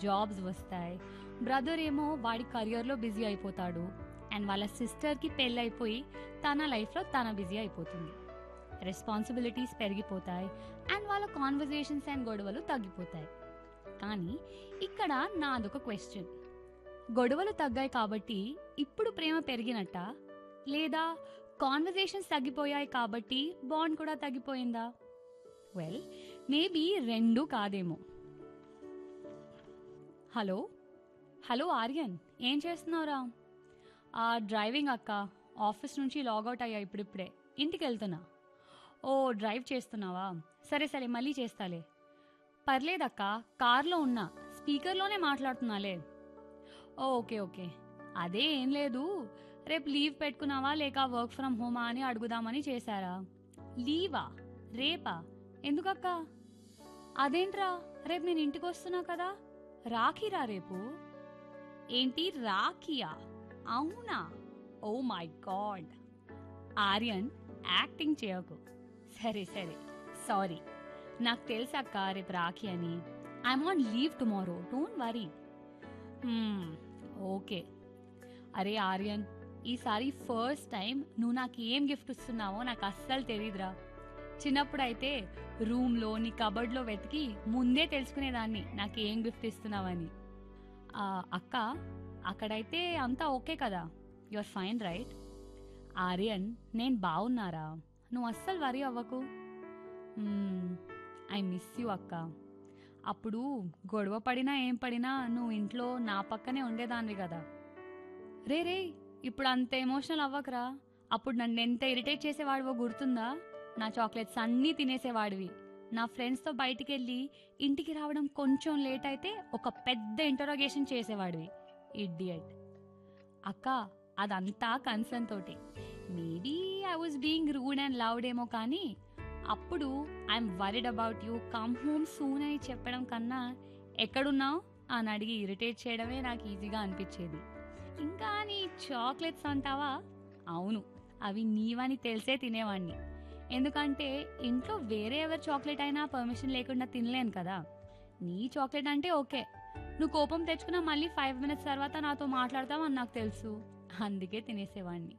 jobs వస్తాయి brother ఏమో వాడి కెరియర్లో బిజీ అయిపోతాడు అండ్ వాళ్ళ సిస్టర్కి పెళ్ళి అయిపోయి తన లైఫ్లో తన బిజీ అయిపోతుంది రెస్పాన్సిబిలిటీస్ పెరిగిపోతాయి అండ్ వాళ్ళ కాన్వర్జేషన్స్ అండ్ గొడవలు తగ్గిపోతాయి కానీ ఇక్కడ నాదొక క్వశ్చన్ గొడవలు తగ్గాయి కాబట్టి ఇప్పుడు ప్రేమ పెరిగినట్ట లేదా కాన్వర్జేషన్స్ తగ్గిపోయాయి కాబట్టి బాండ్ కూడా తగ్గిపోయిందా వెల్ మేబీ రెండు కాదేమో హలో హలో ఆర్యన్ ఏం చేస్తున్నావురా ఆ డ్రైవింగ్ అక్క ఆఫీస్ నుంచి లాగౌట్ అయ్యా ఇప్పుడిప్పుడే ఇంటికి వెళ్తున్నా ఓ డ్రైవ్ చేస్తున్నావా సరే సరే మళ్ళీ చేస్తాలే పర్లేదక్క కార్లో ఉన్నా స్పీకర్లోనే మాట్లాడుతున్నాలే ఓ ఓకే ఓకే అదే ఏం లేదు రేపు లీవ్ పెట్టుకున్నావా లేక వర్క్ ఫ్రమ్ హోమా అని అడుగుదామని చేశారా లీవా రేపా ఎందుకక్క అదేంట్రా రేపు నేను ఇంటికి వస్తున్నా కదా రాఖీరా రేపు ఏంటి రాఖీయా అవునా oh my god Aryan acting చేయకు సరే సరే సారీ నాకు తెలుసక్క రేపు రాఖీ అని I'm on leave tomorrow don't worry okay అరే ఆర్యన్ ఈసారి ఫస్ట్ టైం నువ్వు నాకు ఏం గిఫ్ట్ ఇస్తున్నావో నాకు అస్సలు తెలియదురా చిన్నప్పుడు అయితే రూమ్లో నీ కబర్డ్లో వెతికి ముందే తెలుసుకునేదాన్ని నాకు ఏం గిఫ్ట్ ఇస్తున్నావని ఆ, అక్క అక్కడైతే అంతా ఓకే కదా you are fine right Aryan నేను బాగున్నారా నువ్వు అస్సలు వరి అవ్వకు ఐ మిస్ యూ అక్క అప్పుడు గొడవ పడినా ఏం పడినా నువ్వు ఇంట్లో నా పక్కనే ఉండేదానివి కదా రే రే ఇప్పుడు అంత ఎమోషనల్ అవ్వకరా అప్పుడు నన్ను ఎంత ఇరిటేట్ చేసేవాడివో గుర్తుందా నా చాక్లెట్స్ అన్నీ తినేసేవాడివి నా ఫ్రెండ్స్తో బయటికి వెళ్ళి ఇంటికి రావడం కొంచెం లేట్ అయితే ఒక పెద్ద ఇంటరోగేషన్ చేసేవాడివి ఇడియట్ అక్క అదంతా కన్సర్న్ తోటి maybe I was being rude and loud ఏమో కానీ అప్పుడు I'm worried about you come home soon అని చెప్పడం కన్నా ఎక్కడున్నావు అని అడిగి ఇరిటేట్ చేయడమే నాకు ఈజీగా అనిపించేది ఇంకా నీ చాక్లెట్స్ అంటావా అవును అవి నీవని తెలిసే తినేవాడిని ఎందుకంటే ఇంట్లో వేరే ఎవరి చాక్లెట్ అయినా పర్మిషన్ లేకుండా తినలేను కదా నీ చాక్లెట్ అంటే ఓకే నువ్వు కోపం తెచ్చుకున్నా మళ్ళీ ఫైవ్ మినిట్స్ తర్వాత నాతో మాట్లాడతావు అని నాకు తెలుసు అందుకే తినేసేవాడిని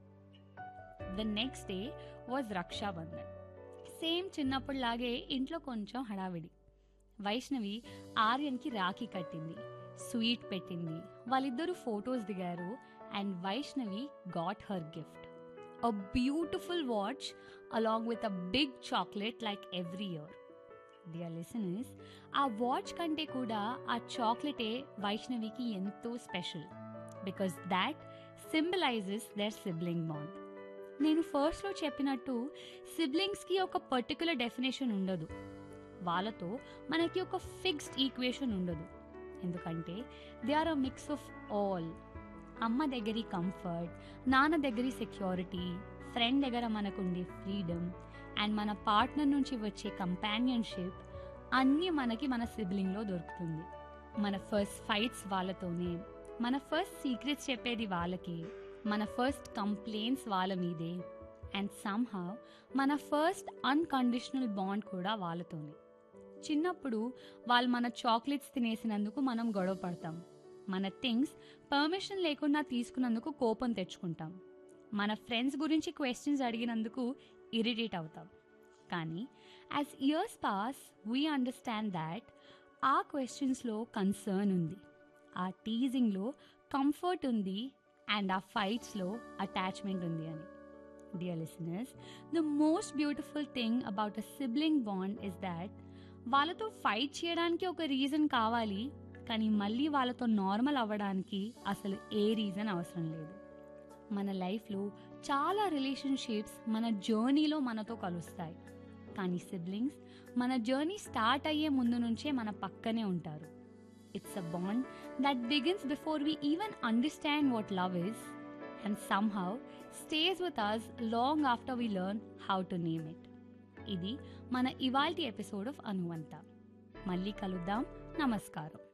the next day was Rakshabandhan same చిన్నప్పుడులాగే ఇంట్లో కొంచెం హడావిడి వైష్ణవి ఆర్యన్కి రాఖీ కట్టింది స్వీట్ పెట్టింది వాళ్ళిద్దరూ ఫొటోస్ దిగారు and Vaishnavi got her gift a beautiful watch along with a big chocolate like every year dear listeners ఆ వాచ్ కంటే కూడా ఆ చాక్లెటే వైష్ణవికి ఎంతో special because that symbolizes their sibling bond నేను ఫస్ట్లో చెప్పినట్టు సిబ్లింగ్స్కి ఒక పర్టికులర్ డెఫినేషన్ ఉండదు వాళ్ళతో మనకి ఒక ఫిక్స్డ్ ఈక్వేషన్ ఉండదు ఎందుకంటే they are a mix of all అమ్మ దగ్గరి కంఫర్ట్ నాన్న దగ్గరి సెక్యూరిటీ ఫ్రెండ్ దగ్గర మనకుండే ఫ్రీడమ్ అండ్ మన పార్ట్నర్ నుంచి వచ్చే కంపానియన్షిప్ అన్నీ మనకి మన సిబ్లింగ్లో దొరుకుతుంది మన ఫస్ట్ ఫైట్స్ వాళ్ళతోనే మన ఫస్ట్ సీక్రెట్స్ చెప్పేది వాళ్ళకి మన ఫస్ట్ కంప్లైంట్స్ వాళ్ళ మీదే అండ్ సమ్హౌ మన ఫస్ట్ అన్కండిషనల్ బాండ్ కూడా వాళ్ళతోనే చిన్నప్పుడు వాళ్ళు మన చాక్లెట్స్ తినేసినందుకు మనం గొడవ పడతాం మన థింగ్స్ పర్మిషన్ లేకుండా తీసుకున్నందుకు కోపం తెచ్చుకుంటాం మన ఫ్రెండ్స్ గురించి క్వశ్చన్స్ అడిగినందుకు ఇరిటేట్ అవుతాం కానీ as years pass we understand that ఆ క్వశ్చన్స్లో కన్సర్న్ ఉంది ఆ టీజింగ్లో కంఫర్ట్ ఉంది అండ్ ఆ ఫైట్స్లో అటాచ్మెంట్ ఉంది అని dear listeners the most beautiful thing about a sibling bond is that వాళ్ళతో ఫైట్ చేయడానికి ఒక రీజన్ కావాలి కానీ మళ్ళీ వాళ్ళతో నార్మల్ అవ్వడానికి అసలు ఏ రీజన్ అవసరం లేదు మన లైఫ్లో చాలా రిలేషన్షిప్స్ మన జర్నీలో మనతో కలుస్తాయి కానీ సిబ్లింగ్స్ మన జర్నీ స్టార్ట్ అయ్యే ముందు నుంచే మన పక్కనే ఉంటారు it's a bond that begins before we even understand what love is and somehow stays with us long after we learn how to name it ఇది మన ఇవాల్టి ఎపిసోడ్ ఆఫ్ అనువంత మళ్ళీ కలుద్దాం నమస్కారం